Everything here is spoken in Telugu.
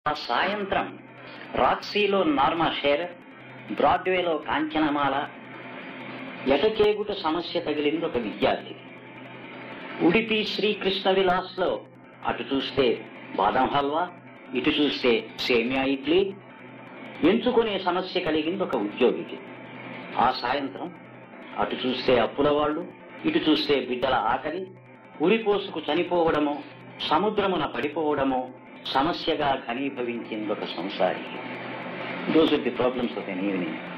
ఆ సాయంత్రం రాక్సీలో నార్మా షేర్ బ్రాడ్వేలో కాంచనమాల ఎటకేగుట సమస్య తగిలింది ఒక విద్యార్థి ఉడిపి శ్రీకృష్ణ విలాస్ లో అటు చూస్తే బాదం హల్వా ఇటు చూస్తే సేమియా ఇడ్లీ ఎంచుకునే సమస్య కలిగింది ఒక ఉద్యోగికి ఆ సాయంత్రం అటు చూస్తే అప్పుల వాళ్ళు ఇటు చూస్తే బిడ్డల ఆకలి ఉరిపోసుకు చనిపోవడమో సముద్రమున పడిపోవడమో సమస్యగా ఘనీభవించింది ఒక సంసారి those are the problems of an evening